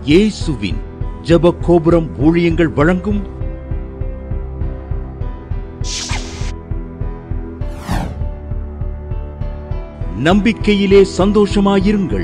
இயேசுவின் ஜெப கோபுரம் ஊழியங்கள் வழங்கும் நம்பிக்கையிலே சந்தோஷமாயிருங்கள்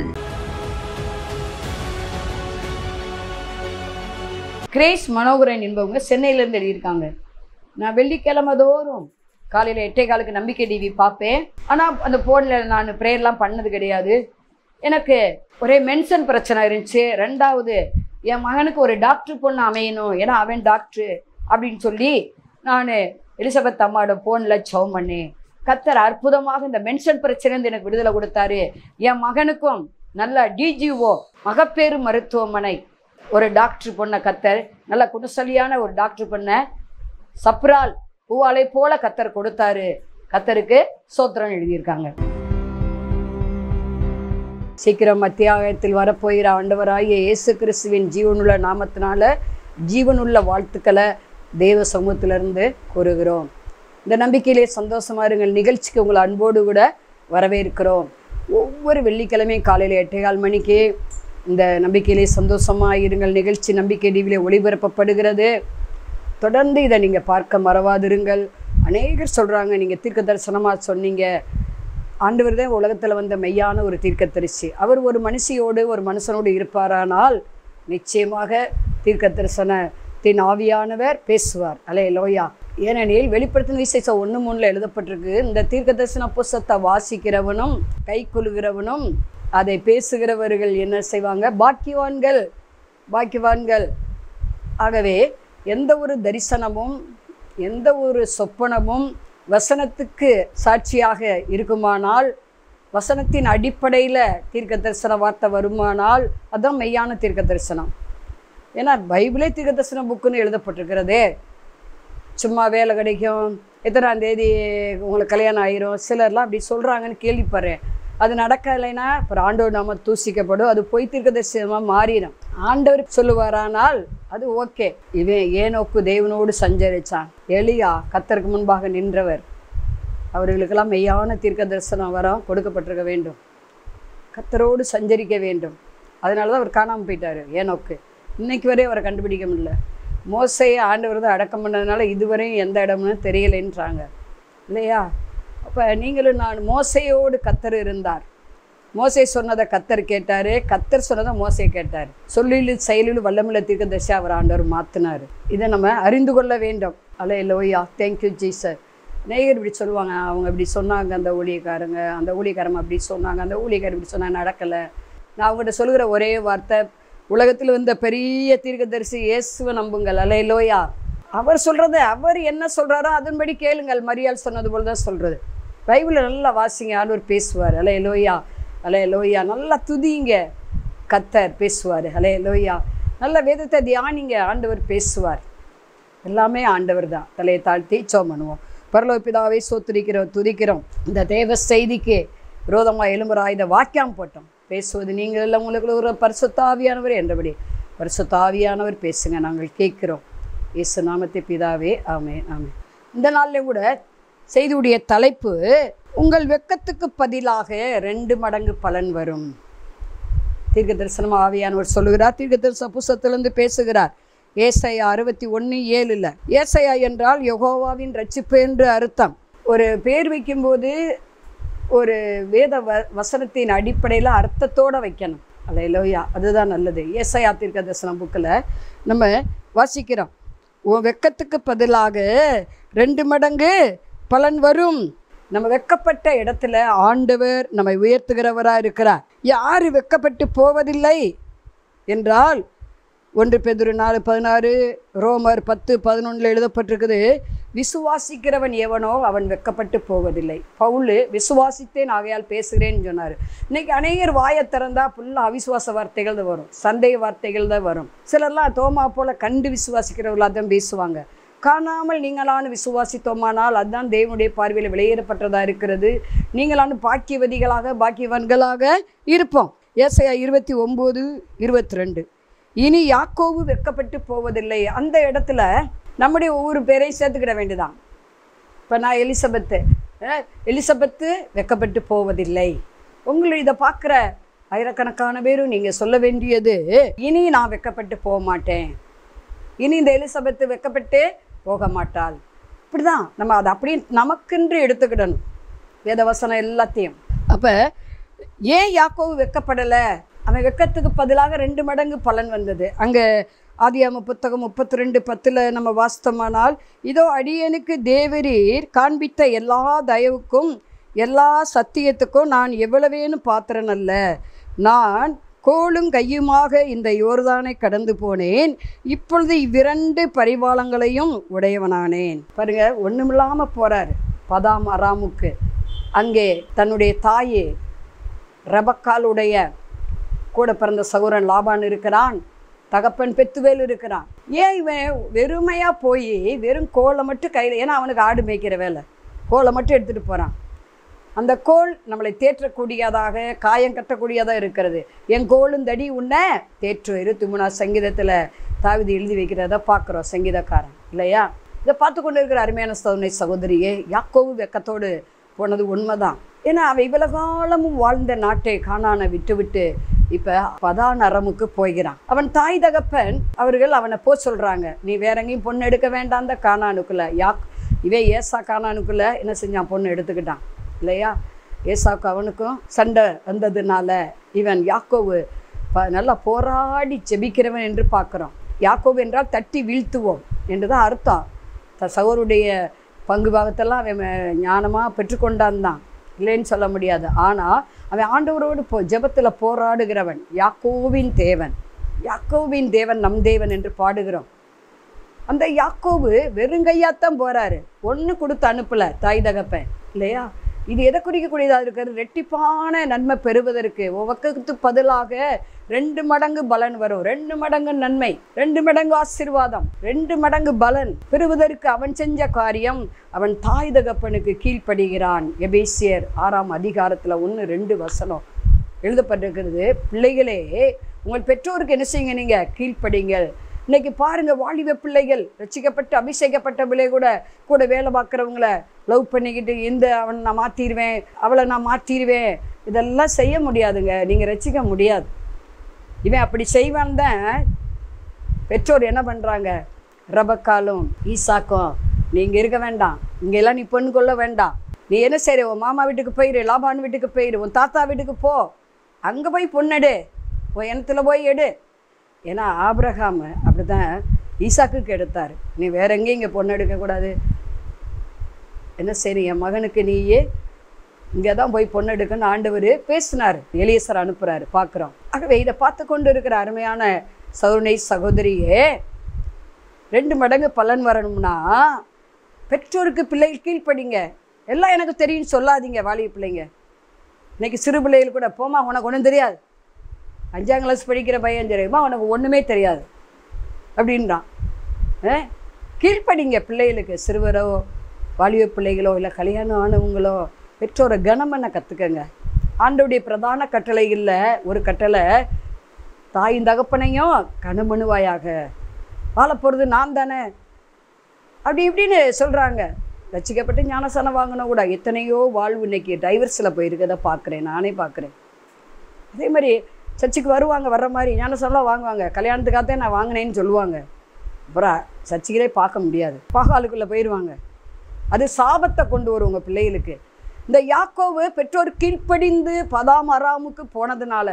கிரேஸ் மனோகரன் என்பவங்க சென்னையிலேருந்து எழுதியிருக்காங்க நான் வெள்ளிக்கிழமை தோறும் காலையில் எட்டே காலுக்கு நம்பிக்கை டிவி பார்ப்பேன் ஆனால் அந்த ஃபோனில் நான் ப்ரேயர்லாம் பண்ணது கிடையாது எனக்கு ஒரே மென்ஷன் பிரச்சனை இருந்துச்சு ரெண்டாவது என் மகனுக்கு ஒரு டாக்டர் பொண்ணு அமையணும் ஏன்னா அவன் டாக்டரு அப்படின்னு சொல்லி நான் எலிசபெத் அம்மாவோட ஃபோனில் சவம் பண்ணேன் கத்தர் அற்புதமாக இந்த மென்ஷன் பிரச்சனைந்து எனக்கு விடுதலை கொடுத்தாரு என் மகனுக்கும் நல்ல டிஜிஓ மகப்பேறு மருத்துவமனை ஒரு டாக்டர் பொண்ணை கத்தர் நல்ல குணசலியான ஒரு டாக்டர் பொண்ணை சப்ரால் பூவாலை போல கத்தர் கொடுத்தாரு கத்தருக்கு சோத்திரம் எழுதியிருக்காங்க சீக்கிரம் மத்தியாகத்தில் வரப்போகிற ஆண்டவராகிய இயேசு கிறிஸ்துவின் ஜீவனுள்ள நாமத்தினால ஜீவனுள்ள வாழ்த்துக்களை தேவ சமூகத்திலிருந்து கூறுகிறோம் இந்த நம்பிக்கையிலே சந்தோஷமா இருங்கள் நிகழ்ச்சிக்கு உங்களை அன்போடு கூட வரவேற்கிறோம் ஒவ்வொரு வெள்ளிக்கிழமையும் காலையில் எட்டேகால் மணிக்கு இந்த நம்பிக்கையிலே சந்தோஷமாக இருங்கள் நிகழ்ச்சி நம்பிக்கை டிவிலே ஒளிபரப்பப்படுகிறது தொடர்ந்து இதை நீங்கள் பார்க்க மறவாதிருங்கள் அநேகர் சொல்கிறாங்க நீங்கள் தீர்க்க தரிசனமாக சொன்னீங்க ஆண்டவர் தான் உலகத்தில் வந்த மெய்யான ஒரு தீர்க்கதரிசி அவர் ஒரு மனுஷியோடு ஒரு மனுஷனோடு இருப்பாரானால் நிச்சயமாக தீர்க்க தரிசனத்தின் ஆவியானவர் பேசுவார் அலே லோயா ஏனெனில் வெளிப்படுத்தின விசேஷம் ஒன்று மூணில் எழுதப்பட்டிருக்கு இந்த தீர்க்க தரிசன புஸ்தத்தை வாசிக்கிறவனும் கை கொள்கிறவனும் அதை பேசுகிறவர்கள் என்ன செய்வாங்க பாக்கியவான்கள் பாக்கியவான்கள் ஆகவே எந்த ஒரு தரிசனமும் எந்த ஒரு சொப்பனமும் வசனத்துக்கு சாட்சியாக இருக்குமானால் வசனத்தின் அடிப்படையில் தீர்க்க தரிசன வார்த்தை வருமானால் அதுதான் மெய்யான தீர்க்க தரிசனம் ஏன்னா பைபிளே தீர்க்க தரிசன புக்குன்னு எழுதப்பட்டிருக்கிறதே சும்மா வேலை கிடைக்கும் எத்தனாம் தேதி உங்களுக்கு கல்யாணம் ஆயிரும் சிலர்லாம் அப்படி சொல்கிறாங்கன்னு கேள்விப்படுறேன் அது நடக்கலைன்னா அப்புறம் ஆண்டவர் நாம தூசிக்கப்படும் அது பொய் தீர்க்க தரிசனமாக மாறிடும் ஆண்டவர் சொல்லுவாரானால் அது ஓகே இவன் ஏனோக்கு தேவனோடு சஞ்சரிச்சான் எலியா கத்தருக்கு முன்பாக நின்றவர் அவர்களுக்கெல்லாம் மெய்யான தீர்க்க தரிசனம் வரம் கொடுக்கப்பட்டிருக்க வேண்டும் கத்தரோடு சஞ்சரிக்க வேண்டும் அதனால தான் அவர் காணாமல் போயிட்டார் ஏனோக்கு இன்னைக்கு வரையும் அவரை கண்டுபிடிக்க முடியல மோசையை ஆண்டவர் தான் அடக்கம் பண்ணதுனால இதுவரையும் எந்த இடம்னு தெரியலைன்றாங்க இல்லையா அப்போ நீங்களும் நான் மோசையோடு கத்தர் இருந்தார் மோசை சொன்னதை கத்தர் கேட்டார் கத்தர் சொன்னதை மோசை கேட்டார் சொல்லிலும் செயலிலும் வல்லமில்ல தீர்க்கதரிசி அவர் ஆண்டவர் மாற்றினார் இதை நம்ம அறிந்து கொள்ள வேண்டும் அலே லோயா தேங்க்யூ ஜீசர் நேயர் இப்படி சொல்லுவாங்க அவங்க இப்படி சொன்னாங்க அந்த ஊழியக்காரங்க அந்த ஊழியக்காரங்க அப்படி சொன்னாங்க அந்த ஊழியக்காரர் இப்படி சொன்னாங்க நடக்கலை நான் அவங்ககிட்ட சொல்கிற ஒரே வார்த்தை உலகத்தில் வந்த பெரிய தீர்க்கதரிசி இயேசுவை நம்புங்கள் அலே லோயா அவர் சொல்கிறத அவர் என்ன சொல்கிறாரோ அதன்படி கேளுங்கள் மரியாள் சொன்னது போல தான் சொல்கிறது பைபிளில் நல்லா வாசிங்க ஆண்டவர் பேசுவார் அலே லோயா அலே லோயா நல்லா துதிங்க கத்தர் பேசுவார் அலே லோயா நல்ல வேதத்தை தியானிங்க ஆண்டவர் பேசுவார் எல்லாமே ஆண்டவர் தான் தலையை தாழ்த்தி சோம் பண்ணுவோம் பரலோக பிதாவை சோத்துரிக்கிறோம் துதிக்கிறோம் இந்த தேவ செய்திக்கு விரோதமாக எலும்புறா இதை வாக்கியம் போட்டோம் பேசுவது நீங்கள் எல்லாம் உங்களுக்கு ஒரு பரிசுத்தாவியானவர் என்றபடி பரிசுத்தாவியானவர் பேசுங்க நாங்கள் கேட்குறோம் இயேசு நாமத்தை பிதாவே ஆமே ஆமே இந்த நாளில் கூட செய்தியுடைய தலைப்பு உங்கள் வெக்கத்துக்கு பதிலாக ரெண்டு மடங்கு பலன் வரும் தீர்க்க தரிசனம் ஆவியானவர் சொல்லுகிறார் தீர்க்க தரிசன புஸ்தத்திலிருந்து பேசுகிறார் ஏசையா அறுபத்தி ஒன்று ஏழில் ஏசையா என்றால் யெகோவாவின் ரட்சிப்பு என்று அர்த்தம் ஒரு பேர் வைக்கும்போது ஒரு வேத வ வசனத்தின் அடிப்படையில் அர்த்தத்தோடு வைக்கணும் அல்லையா அதுதான் நல்லது ஏசையா தீர்க்க தரிசனம் புக்கில் நம்ம வாசிக்கிறோம் உன் வெக்கத்துக்கு பதிலாக ரெண்டு மடங்கு பலன் வரும் நம்ம வெக்கப்பட்ட இடத்துல ஆண்டவர் நம்மை உயர்த்துகிறவராக இருக்கிறார் யார் வெக்கப்பட்டு போவதில்லை என்றால் ஒன்று பெதுரு நாலு பதினாறு ரோமர் பத்து பதினொன்றில் எழுதப்பட்டிருக்குது விசுவாசிக்கிறவன் எவனோ அவன் வெக்கப்பட்டு போவதில்லை பவுல் விசுவாசித்தேன் ஆகையால் பேசுகிறேன்னு சொன்னார் இன்னைக்கு அநேகர் வாயை திறந்தா ஃபுல்லாக அவிசுவாச வார்த்தைகள் தான் வரும் சந்தேக வார்த்தைகள் தான் வரும் சிலர்லாம் தோமா போல கண்டு விசுவாசிக்கிறவர்களாக தான் பேசுவாங்க காணாமல் நீங்களான விசுவாசித்தோமானால் அதுதான் தேவனுடைய பார்வையில் வெளியேறப்பட்டதாக இருக்கிறது நீங்களான பாக்கியவதிகளாக பாக்கியவான்களாக இருப்போம் ஏசையா இருபத்தி ஒம்பது இருபத்தி ரெண்டு இனி யாக்கோவு வெக்கப்பட்டு போவதில்லை அந்த இடத்துல நம்முடைய ஒவ்வொரு பேரையும் சேர்த்துக்கிட வேண்டியதான் இப்போ நான் எலிசபெத்து அஹ், எலிசபெத்து வெக்கப்பட்டு போவதில்லை உங்களை இதை பார்க்குற ஆயிரக்கணக்கான பேரும் நீங்கள் சொல்ல வேண்டியது இனி நான் வெக்கப்பட்டு போக மாட்டேன் இனி இந்த எலிசபெத்து வெக்கப்பட்டு போக மாட்டாள் இப்படிதான் நம்ம அதை அப்படியே நமக்கென்று எடுத்துக்கிடணும் வேதவசனம் எல்லாத்தையும் அப்போ ஏன் யாக்கோவு வெக்கப்படலை அவன் வெக்கத்துக்கு பதிலாக ரெண்டு மடங்கு பலன் வந்தது அங்கே ஆதியாம புத்தகம் முப்பத்தி ரெண்டு பத்தில் நம்ம வாஸ்தமானால் இதோ அடியனுக்கு தேவரீர் காண்பித்த எல்லா தயவுக்கும் எல்லா சத்தியத்துக்கும் நான் எவ்வளவேனும் பாத்திரன் அல்ல நான் கோலும் கையுமாக இந்த யோர்தானை கடந்து போனேன் இப்பொழுது இவ்விரண்டு பரிவாளங்களையும் உடையவனானேன் பாருங்க ஒன்றுமில்லாமல் போறார் பதாம் அராமுக்கு அங்கே தன்னுடைய தாயே ரபக்காலுடைய கூட பிறந்த சௌரன் லாபான் இருக்கிறான் தகப்பன் பெத்துவேல் இருக்கிறான் ஏன் இவன் வெறுமையாக போய் வெறும் கோலை மட்டும் கையில் ஏன்னா அவனுக்கு ஆடு மேய்க்கிற வேலை கோலை மட்டும் எடுத்துகிட்டு போகிறான் அந்த கோல் நம்மளை தேற்றக்கூடியதாக காயம் கட்டக்கூடியதாக இருக்கிறது என் கோலும் தடி உன்னை தேற்று இருபத்தி மூணாவது சங்கீதத்தில் தாவிதி எழுதி வைக்கிறத பார்க்குறோம் சங்கீதக்காரன் இல்லையா இதை பார்த்து கொண்டு இருக்கிற அருமையான சோதனை சகோதரியே யாக்கோவு வெக்கத்தோடு போனது உண்மைதான் ஏன்னா அவ இவ்வளவு காலமும் வாழ்ந்த நாட்டை காணான விட்டு விட்டு இப்போ பதான் அரமுக்கு போகிறான் அவன் தாய் தகப்பன் அவர்கள் அவனை போ சொல்கிறாங்க நீ வேற எங்கேயும் பொண்ணு எடுக்க வேண்டாம் அந்த காணானுக்குள்ள யாக் இவன் ஏசா காணானுக்குள்ள என்ன செஞ்சான் பொண்ணு எடுத்துக்கிட்டான் இல்லையா ஏசாவுக்கு அவனுக்கும் சண்டை வந்ததுனால இவன் யாக்கோவு ப நல்லா போராடி ஜெபிக்கிறவன் என்று பார்க்குறோம் யாக்கோவு என்றால் தட்டி வீழ்த்துவோம் என்று தான் அர்த்தம் த சகோருடைய பங்கு பாகத்தெல்லாம் அவன் ஞானமாக பெற்றுக்கொண்டான் தான் இல்லைன்னு சொல்ல முடியாது ஆனால் அவன் ஆண்டவரோடு போ ஜெபத்தில் போராடுகிறவன் யாக்கோவின் தேவன் யாக்கோவின் தேவன் நம் தேவன் என்று பாடுகிறோம் அந்த யாக்கோவு வெறுங்கையாத்தான் போறாரு ஒன்று கொடுத்து அனுப்பல தாய் தகப்பன் இல்லையா இது எதை குறிக்கக்கூடியதாக இருக்கிறது ரெட்டிப்பான நன்மை பெறுவதற்கு உவக்கத்துக்கு பதிலாக ரெண்டு மடங்கு பலன் வரும் ரெண்டு மடங்கு நன்மை ரெண்டு மடங்கு ஆசீர்வாதம் ரெண்டு மடங்கு பலன் பெறுவதற்கு அவன் செஞ்ச காரியம் அவன் தாய் தகப்பனுக்கு கீழ்ப்படுகிறான் எபேசியர் ஆறாம் அதிகாரத்தில் ஒன்று ரெண்டு வசனம் எழுதப்பட்டிருக்கிறது பிள்ளைகளே உங்கள் பெற்றோருக்கு என்ன செய்யுங்க நீங்கள் கீழ்ப்படிங்கள் இன்னைக்கு பாருங்க வாலிப பிள்ளைகள் ரசிக்கப்பட்டு அபிஷேகப்பட்ட பிள்ளை கூட கூட வேலை பார்க்குறவங்கள லவ் பண்ணிக்கிட்டு இந்த அவனை நான் மாற்றிடுவேன் அவளை நான் மாற்றிடுவேன் இதெல்லாம் செய்ய முடியாதுங்க நீங்கள் ரசிக்க முடியாது இவன் அப்படி செய்வான் தான் பெற்றோர் என்ன பண்ணுறாங்க ரபக்காலும் ஈசாக்கும் நீ இங்கே இருக்க வேண்டாம் இங்கெல்லாம் நீ பெண் கொள்ள வேண்டாம் நீ என்ன செய்கிற உன் மாமா வீட்டுக்கு போயிரு லாபான் வீட்டுக்கு போயிரு உன் தாத்தா வீட்டுக்கு போ அங்கே போய் பொண்ணெடு உன் இனத்துல போய் எடு ஏன்னா ஆபிரகாம் அப்படி தான் ஈசாக்குக்கு எடுத்தார் நீ வேற எங்கேயும் இங்கே பொண்ணு எடுக்கக்கூடாது என்ன சரி என் மகனுக்கு நீயே இங்கே தான் போய் பொண்ணு எடுக்கணும்னு ஆண்டவர் பேசினார் எலியசர் அனுப்புகிறாரு பார்க்குறோம் ஆகவே இதை பார்த்து கொண்டு இருக்கிற அருமையான சௌனை சகோதரியே ரெண்டு மடங்கு பலன் வரணும்னா பெற்றோருக்கு பிள்ளைகள் கீழ்ப்படிங்க எல்லாம் எனக்கு தெரியும்னு சொல்லாதீங்க வாலிப பிள்ளைங்க இன்னைக்கு சிறு பிள்ளைகள் கூட போமா உனக்கு ஒன்றும் தெரியாது அஞ்சாம் கிளாஸ் படிக்கிற பையன் தெரியுமா உனக்கு ஒன்றுமே தெரியாது அப்படின்றான் ஆ? கீழ்ப்படிங்க பிள்ளைகளுக்கு சிறுவரோ வாலிப பிள்ளைகளோ இல்லை கல்யாணம் ஆனவங்களோ பெற்றோரை கனம் பண்ண கற்றுக்கங்க ஆண்டவுடைய பிரதான கட்டளைகளில் ஒரு கட்டளை தாயின் தகப்பனையும் கனமனுவாயாக வாழ போகிறது நான் தானே அப்படி இப்படின்னு சொல்கிறாங்க ரசிக்கப்பட்டு ஞானசனம் வாங்கினா கூட எத்தனையோ வாழ்வு இன்னைக்கு டைவர்ஸில் போயிருக்கதை பார்க்குறேன் நானே பார்க்குறேன் அதே மாதிரி சர்ச்சுக்கு வருவாங்க வர்ற மாதிரி ஞானசனம்லாம் வாங்குவாங்க கல்யாணத்துக்காகத்தான் நான் வாங்கினேன்னு சொல்லுவாங்க அப்புறம் சர்ச்சுகளே பார்க்க முடியாது பாகாலுக்குள்ளே போயிடுவாங்க அது சாபத்தை கொண்டு வரும் உங்கள் பிள்ளைகளுக்கு இந்த யாக்கோவு பெற்றோர் கீழ்ப்படிந்து பதாம் அராமுக்கு போனதுனால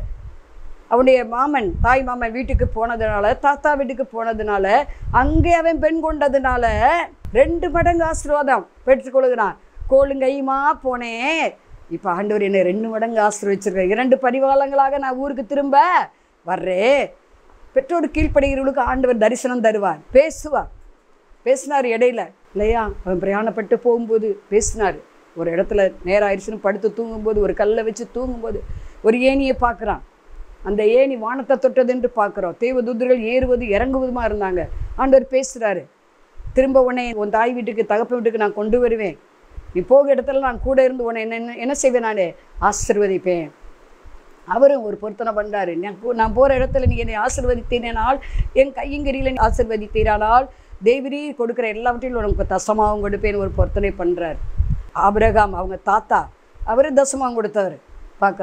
அவனுடைய மாமன் தாய் மாமன் வீட்டுக்கு போனதுனால தாத்தா வீட்டுக்கு போனதுனால அங்கே அவன் பெண் கொண்டதுனால ரெண்டு மடங்கு ஆசீர்வாதம் பெற்றுக்கொள்கிறான் கோளுங்கையுமா போனேன் இப்போ ஆண்டவர் என்னை ரெண்டு மடங்கு ஆசீர்வச்சிருக்க இரண்டு பரிவாளங்களாக நான் ஊருக்கு திரும்ப வர்றேன் பெற்றோர் கீழ்ப்படுகிறவர்களுக்கு ஆண்டவர் தரிசனம் தருவார் பேசுவார் பேசினார் இடையில இல்லையா அவன் பிரயாணப்பட்டு போகும்போது பேசினார் ஒரு இடத்துல நேரம் ஆயிடுச்சுன்னு படுத்து தூங்கும்போது ஒரு கல்லை வச்சு தூங்கும்போது ஒரு ஏணியை பார்க்குறான் அந்த ஏணி வானத்தை தொட்டது என்று பார்க்குறோம் தேவதூதர்கள் ஏறுவது இறங்குவதுமா இருந்தாங்க ஆண்டவர் பேசுகிறாரு திரும்ப உன்னை உன் தாய் வீட்டுக்கு தகப்பன் வீட்டுக்கு நான் கொண்டு வருவேன் நீ போக இடத்துல நான் கூட இருந்து உன்னை என்ன என்ன செய்வேன் நான் ஆசிர்வதிப்பேன் அவரும் ஒரு பொருத்தனை பண்ணுறாரு நான் போ- நான் போகிற இடத்துல நீ என்னை ஆசிர்வதித்தீனால் என் கையங்கரியில் ஆசிர்வதித்தீரானால் தேவரீ கொடுக்குற எல்லாவற்றிலும் உனக்கு தசமாவும் கொடுப்பேன் ஒரு பொருத்தனை பண்ணுறார் ஆபிரகாம் அவங்க தாத்தா அவர் தசமாவும் கொடுத்தவர் பார்க்குறோம்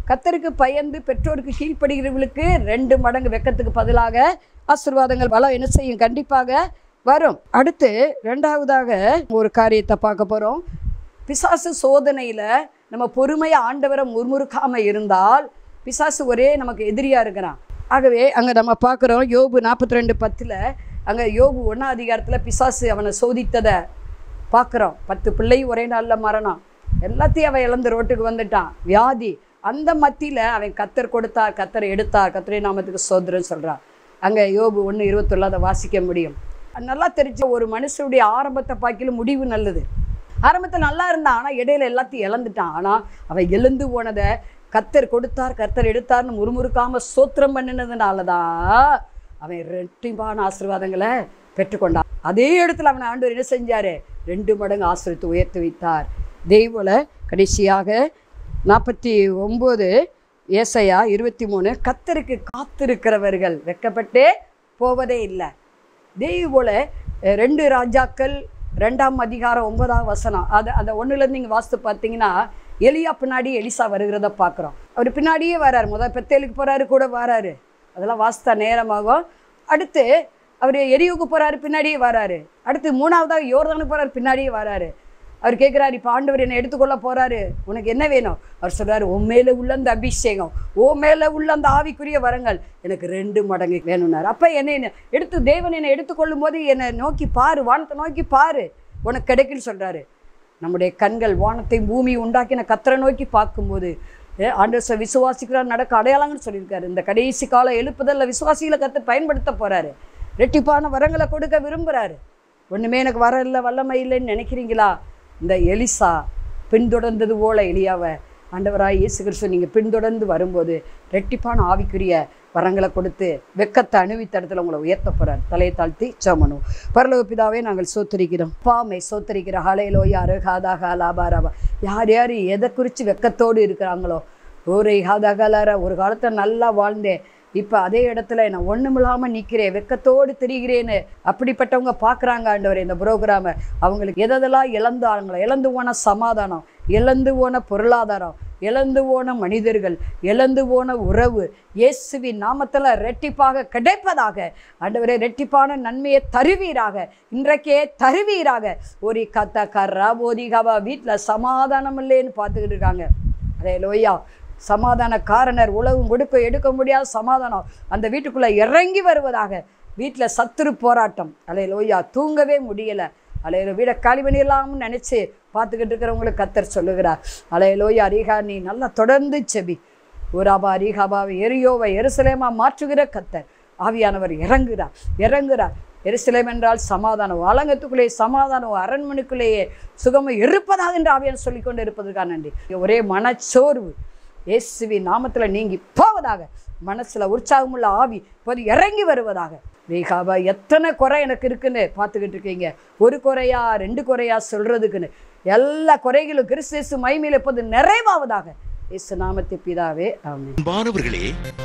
கத்தருக்கு பயந்து பெற்றோருக்கு கீழ்ப்படுகிறவர்களுக்கு ரெண்டு மடங்கு வெக்கத்துக்கு பதிலாக ஆசீர்வாதங்கள் பலம் என்ன செய்யும் கண்டிப்பாக வரும் அடுத்து ரெண்டாவதாக ஒரு காரியத்தை பார்க்க போகிறோம் பிசாசு சோதனையில் நம்ம பொறுமையை ஆண்டவரை முறுமுறுக்காமல் இருந்தால் பிசாசு ஒரே நமக்கு எதிரியாக இருக்கிறான் ஆகவே அங்கே நம்ம பார்க்குறோம் யோபு நாற்பத்தி ரெண்டு பத்தில் அங்கே யோபு ஒன்றாம் அதிகாரத்தில் பிசாசு அவனை சோதித்ததை பார்க்குறோம் பத்து பிள்ளை ஒரே நாளில் மரணம் எல்லாத்தையும் அவன் இழந்து ரோட்டுக்கு வந்துட்டான் வியாதி அந்த மத்தியில் அவன் கத்தர் கொடுத்தார் கத்தர் எடுத்தார் கத்தரை நாமத்துக்கு சோதரன்னு சொல்கிறான் அங்கே யோபு ஒன்று இருபத்தொள்ள அதை வாசிக்க முடியும் அது நல்லா தெரிஞ்ச ஒரு மனுஷனுடைய ஆரம்பத்தை பார்க்கல முடிவு நல்லது ஆரம்பத்தில் நல்லா இருந்தான் ஆனால் இடையில எல்லாத்தையும் இழந்துட்டான் ஆனால் அவன் எழுந்து போனதை கத்தர் கொடுத்தார் கத்தர் எடுத்தார்னு முறுமுறுக்காம சோத்திரம் பண்ணினதுனால தான் அவன் ரெட்டிப்பான ஆசீர்வாதங்களை பெற்றுக்கொண்டான் அதே இடத்துல அவனை ஆண்டவர் என்ன செஞ்சாரு ரெண்டு மடங்கு ஆசிரியத்து உயர்த்தி வைத்தார் தெய்வல கடைசியாக நாற்பத்தி ஒம்பது ஏசையா இருபத்தி மூணு கத்தருக்கு காத்திருக்கிறவர்கள் வெக்கப்பட்டே போவதே இல்லை தெய்வ போல அஹ், ரெண்டு ராஜாக்கள் ரெண்டாம் அதிகாரம் ஒன்பதாம் வசனம் அதை அந்த ஒன்றுலேருந்து நீங்கள் வாஸ்து பார்த்தீங்கன்னா எலியா பின்னாடி எலிசா வருகிறத பார்க்குறோம் அவர் பின்னாடியே வராரு முதல் பெத்தேலுக்கு போகிறாரு கூட வராரு அதெல்லாம் வாஸ்தா நேரமாகும் அடுத்து அவர் எரியுக்கு போகிறாரு பின்னாடியே வராரு அடுத்து மூணாவதாக யோர்தானுக்கு போகிறாரு பின்னாடியே வராரு அவர் கேட்குறாரு இப்போ ஆண்டவர் என்னை எடுத்துக்கொள்ள போகிறாரு உனக்கு என்ன வேணும் அவர் சொல்கிறாரு உன் மேலே உள்ள அந்த அபிஷேகம் ஓ மேலே உள்ள அந்த ஆவிக்குரிய வரங்கள் எனக்கு ரெண்டு மடங்கு வேணும்னாரு அப்போ என்னை என்ன- எடுத்து தேவன் என்னை எடுத்துக்கொள்ளும் போது என்னை நோக்கி பாரு வானத்தை நோக்கி பாரு உனக்கு கிடைக்குன்னு சொல்கிறாரு நம்முடைய கண்கள் வானத்தை பூமி உண்டாக்கின கத்தரை நோக்கி பார்க்கும்போது ஏ, ஆண்டவர் சொ- விசுவாசிக்கிறார் நடக்க அடையாளங்கன்னு சொல்லியிருக்காரு இந்த கடைசி கால எழுப்புதல்ல விசுவாசிகளை கத்து பயன்படுத்த போறாரு ரெட்டிப்பான வரங்களை கொடுக்க விரும்புகிறாரு ஒன்றுமே எனக்கு வர இல்லை வல்லமை இல்லைன்னு நினைக்கிறீங்களா இந்த எலிசா பின்தொடர்ந்தது போல எலியாவை ஆண்டவராய் இயேசு கிறிஸ்து நீங்கள் பின்தொடர்ந்து வரும்போது ரெட்டிப்பான ஆவிக்குரிய வரங்களை கொடுத்து வெக்கத்தை அணுவித்த இடத்துல உங்களை உயர்த்த போறார் தலையை தாழ்த்தி சமனு பரலோக பிதாவே நாங்கள் சோத்தரிக்கிறோம் பாமை சோத்தரிக்கிற ஹலையிலோ யாரு ஹாதா ஹாலாபாராபா யார் யார் எதை குறித்து வெக்கத்தோடு இருக்கிறாங்களோ ஒரு ஹாதகலார ஒரு காலத்தில் நல்லா வாழ்ந்தேன் இப்போ அதே இடத்துல நான் ஒன்றுமில்லாமல் நிற்கிறேன் வெக்கத்தோடு திரிகிறேன்னு அப்படிப்பட்டவங்க பார்க்குறாங்க ஆண்டவர் இந்த புரோகிராமை அவங்களுக்கு எதெல்லாம் இழந்தாங்களோ இழந்து போன சமாதானம் இழந்து போன பொருளாதாரம் இழந்து போன மனிதர்கள் இழந்து போன உறவு இயேசுவின் நாமத்தில் ரெட்டிப்பாக கிடைப்பதாக ஆண்டவரே ரெட்டிப்பான நன்மையை தருவீராக இன்றைக்கே தருவீராக ஒரு கத்த கர்ரா போதிகாவா வீட்டில் சமாதானம் இல்லைன்னு பார்த்துக்கிட்டு இருக்காங்க அதே லோய்யா சமாதான காரணர் உலகம் கொடுக்க எடுக்க முடியாத சமாதானம் அந்த வீட்டுக்குள்ளே இறங்கி வருவதாக வீட்டில் சத்துரு போராட்டம் அலே லோய்யா தூங்கவே முடியலை அலையில வீடை காலி பண்ணிடலாம்னு நினச்சி பார்த்துக்கிட்டு இருக்கிறவங்களுக்கு கத்தர் சொல்லுகிறார் அலைய லோய்யா ரீகா நீ நல்லா தொடர்ந்து செபி ஊராபா ரீகாபாவை எரியோவை எருசலேமா மாற்றுகிற கத்தர் ஆவியானவர் இறங்குகிறார் இறங்குகிறார் எருசலேம் என்றால் சமாதானம் அலங்கத்துக்குள்ளே சமாதானம் அரண்மனைக்குள்ளேயே சுகமும் இருப்பதாக என்று ஆவியான் சொல்லிக் கொண்டு இருப்பதற்காக நன்றி ஒரே மனச்சோர்வு இயேசுவி நாமத்தில் நீங்கி போவதாக மனசில் உற்சாகமுள்ள ஆவி இப்போது இறங்கி வருவதாக ரேகாபா எத்தனை குறை எனக்கு இருக்குன்னு பார்த்துக்கிட்டு இருக்கீங்க ஒரு குறையா ரெண்டு குறையா சொல்றதுக்குன்னு எல்லா குறைகளும் கிறிஸ்து மைமையில் இப்போது நிறைவாவதாக இயேசு நாமத்தை பிதாவே ஆமென் அன்பானவர்களே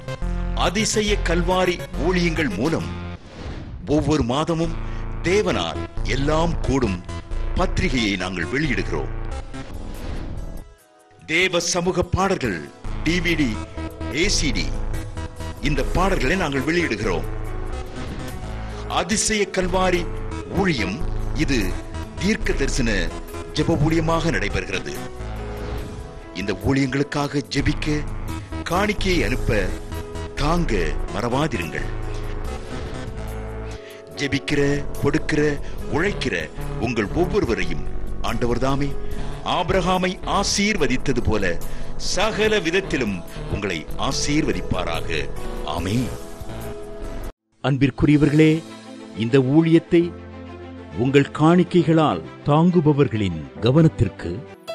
அதிசய கல்வாரி ஊழியங்கள் மூலம் ஒவ்வொரு மாதமும் தேவனால் எல்லாம் கூடும் பத்திரிகையை நாங்கள் வெளியிடுகிறோம் தேவ சமூக பாடல்கள் டிவிடி ஏசிடி இந்த பாடல்களை நாங்கள் வெளியிடுகிறோம் அதிசய கல்வாரி ஊழியம் இது தீர்க்க தரிசன ஜெப ஊழியமாக நடைபெறுகிறது இந்த ஊழியங்களுக்காக ஜெபிக்க காணிக்கையை அனுப்ப தாங்க மறவாதிருங்கள் ஜெபிக்கிற கொடுக்கிற உழைக்கிற உங்கள் ஒவ்வொருவரையும் ஆண்டவர் தாமே ஆபிரகாமை ஆசீர்வதித்தது போல சகல விதத்திலும் உங்களை ஆசீர்வதிப்பாராக ஆமென் அன்பிற்குரியவர்களே இந்த ஊழியத்தை உங்கள் காணிக்கைகளால் தாங்குபவர்களின் கவனத்திற்கு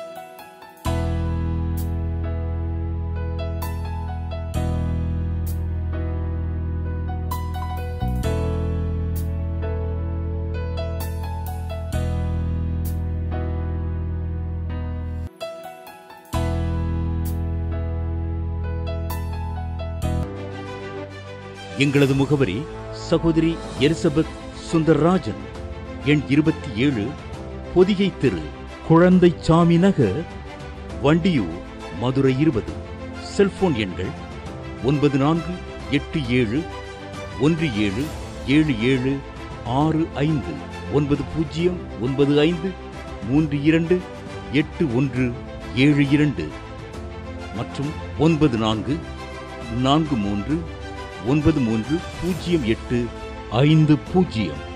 எங்களது முகவரி சகோதரி எலிசபெத் சுந்தர்ராஜன் எண் இருபத்தி ஏழு பொதிகை தெரு குழந்தை சாமி நகர் வண்டியூர் மதுரை இருபது செல்போன் எண்கள் ஒன்பது நான்கு எட்டு ஏழு ஒன்று ஏழு ஏழு ஏழு ஆறு ஐந்து ஒன்பது பூஜ்ஜியம் ஒன்பது ஐந்து மூன்று இரண்டு எட்டு ஒன்று ஏழு இரண்டு மற்றும் ஒன்பது நான்கு நான்கு மூன்று ஒன்பது மூன்று பூஜ்ஜியம் எட்டு ஐந்து பூஜ்ஜியம்